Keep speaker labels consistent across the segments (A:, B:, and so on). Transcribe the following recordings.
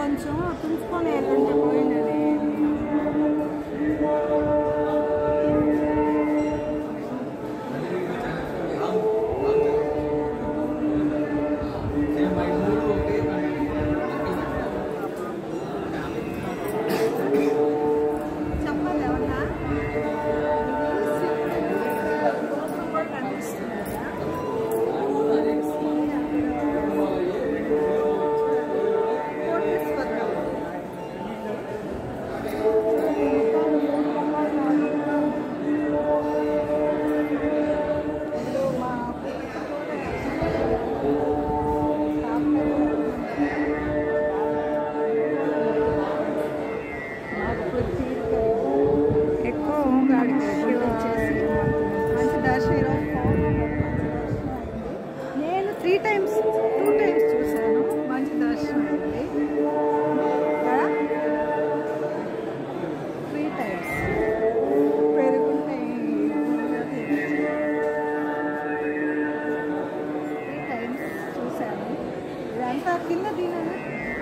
A: కొంచెం తుంచుకొని వెళ్ళంటే పోయినది చెప్పాలి ఏమన్నా కూడా కనిపిస్తుంది కదా కోటేశ్వరరావు ఇప్పుడు మా
B: ఎక్కువ ఓం నమః శివాయ.
A: మంచి దర్శనం నేను త్రీ టైమ్స్ టూ టైమ్స్ చూశాను మంచి దర్శనం అయింది త్రీ టైమ్స్ పెరుగుంటే త్రీ టైమ్స్ చూశాను ఇదంతా కింద దీనన్నా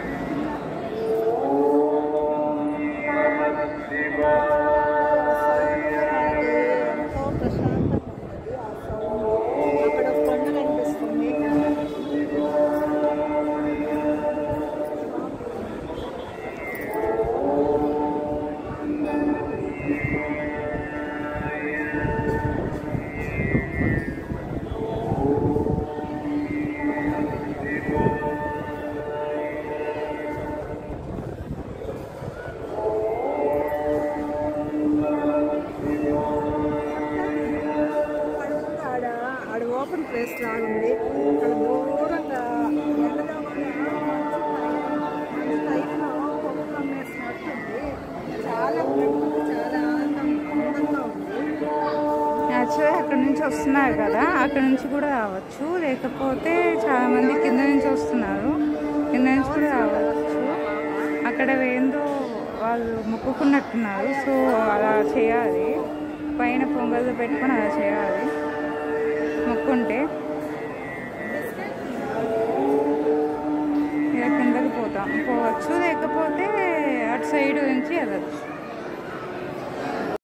A: ఎంతో ప్రశాంతంగా ఉన్నది ఆ సౌండ్ అక్కడ కొండ కనిపిస్తుంది ఆడ ఆడ ఓపెన్ ప్లేస్ లాగా ఉంది అక్కడ దూరంగా ఎండగా మంచి టైంలో పొగ కమ్మేసినట్టుంది చాలా ప్రకృతి చాలా ఆనందం అందంగా ఉంది
B: యాక్చువల్లీ అక్కడ నుంచి వస్తున్నారు కదా అక్కడ నుంచి కూడా రావచ్చు లేకపోతే చాలా మంది కింద నుంచి వస్తున్నారు కింద నుంచి కూడా రావచ్చు అక్కడ ఏందో వాళ్ళు మొక్కుకున్నట్టున్నారు సో అలా చేయాలి పైన పొంగల్ పెట్టుకొని అలా చేయాలి మొక్కుంటే ఇక కిందకి పోతాం పోవచ్చు లేకపోతే అటు సైడ్ నుంచి వెళ్ళచ్చు